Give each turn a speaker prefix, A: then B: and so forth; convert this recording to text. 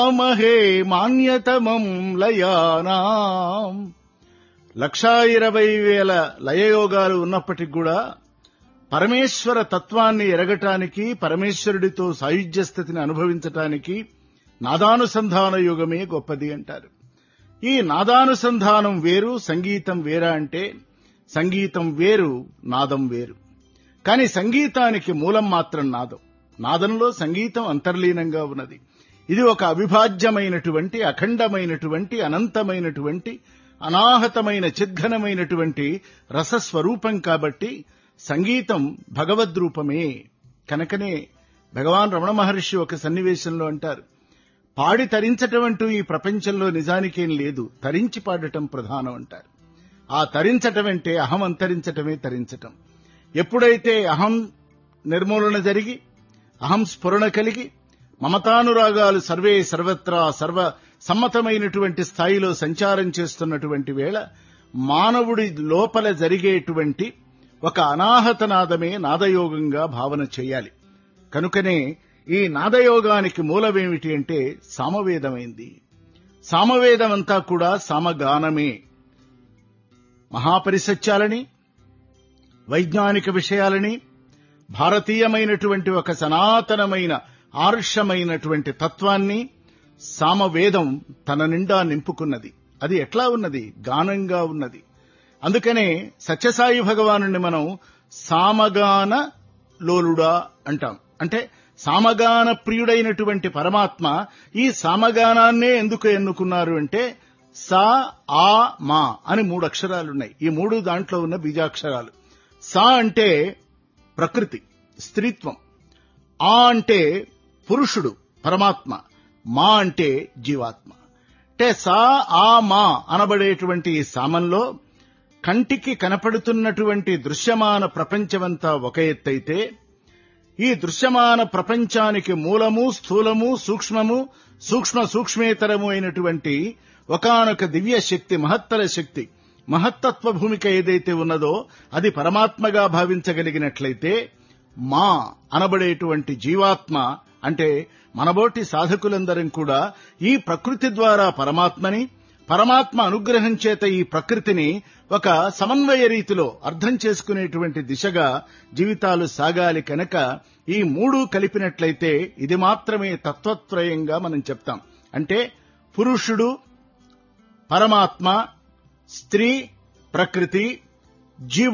A: మహే మాన్యతమం లయానాం లక్షా ఇరవై వేల లయయోగాలు ఉన్నప్పటికి కూడా పరమేశ్వర తత్వాన్ని ఎరగటానికి పరమేశ్వరుడితో సాయుధ్య స్థితిని అనుభవించటానికి నాదానుసంధాన యుగమే గొప్పది అంటారు ఈ నాదానుసంధానం వేరు సంగీతం వేరా అంటే సంగీతం వేరు నాదం వేరు కానీ సంగీతానికి మూలం మాత్రం నాదం నాదంలో సంగీతం అంతర్లీనంగా ఉన్నది ఇది ఒక అవిభాజ్యమైనటువంటి అఖండమైనటువంటి అనంతమైనటువంటి అనాహతమైన చిద్ఘనమైనటువంటి రసస్వరూపం కాబట్టి సంగీతం భగవద్రూపమే కనుకనే భగవాన్ రమణ మహర్షి ఒక సన్నివేశంలో అంటారు పాడి తరించటం అంటూ ఈ ప్రపంచంలో నిజానికేం లేదు తరించి పాడటం ప్రధానం అంటారు ఆ తరించటం అంటే అహం అంతరించటమే తరించటం ఎప్పుడైతే అహం నిర్మూలన జరిగి అహం స్ఫురణ కలిగి మమతానురాగాలు సర్వే సర్వత్రా సర్వ సమ్మతమైనటువంటి స్థాయిలో సంచారం చేస్తున్నటువంటి వేళ మానవుడి లోపల జరిగేటువంటి ఒక అనాహత నాదమే నాదయోగంగా భావన చేయాలి కనుకనే ఈ నాదయోగానికి మూలమేమిటి అంటే సామవేదమైంది సామవేదమంతా కూడా సామగానమే మహాపరిసత్యాలని వైజ్ఞానిక విషయాలని భారతీయమైనటువంటి ఒక సనాతనమైన ఆర్షమైనటువంటి తత్వాన్ని సామవేదం తన నిండా నింపుకున్నది అది ఎట్లా ఉన్నది గానంగా ఉన్నది అందుకనే సత్యసాయి భగవాను మనం సామగాన లోలుడా అంటాం అంటే సామగాన ప్రియుడైనటువంటి పరమాత్మ ఈ సామగానాన్నే ఎందుకు ఎన్నుకున్నారు అంటే సా ఆ మా అని మూడు అక్షరాలున్నాయి ఈ మూడు దాంట్లో ఉన్న బీజాక్షరాలు సా అంటే ప్రకృతి స్త్రీత్వం ఆ అంటే పురుషుడు పరమాత్మ మా అంటే జీవాత్మ అంటే సా ఆ మా అనబడేటువంటి ఈ సామంలో కంటికి కనపడుతున్నటువంటి దృశ్యమాన ప్రపంచమంతా ఒక ఎత్తైతే ఈ దృశ్యమాన ప్రపంచానికి మూలము స్థూలము సూక్ష్మము సూక్ష్మ సూక్ష్మేతరము అయినటువంటి ఒకనొక దివ్య శక్తి మహత్తర శక్తి మహత్తత్వ భూమిక ఏదైతే ఉన్నదో అది పరమాత్మగా భావించగలిగినట్లయితే మా అనబడేటువంటి జీవాత్మ అంటే మనబోటి సాధకులందరం కూడా ఈ ప్రకృతి ద్వారా పరమాత్మని పరమాత్మ అనుగ్రహం చేత ఈ ప్రకృతిని ఒక సమన్వయ రీతిలో అర్థం చేసుకునేటువంటి దిశగా జీవితాలు సాగాలి కనుక ఈ మూడు కలిపినట్లయితే ఇది మాత్రమే తత్వత్రయంగా మనం చెప్తాం అంటే పురుషుడు పరమాత్మ స్త్రీ ప్రకృతి జీవు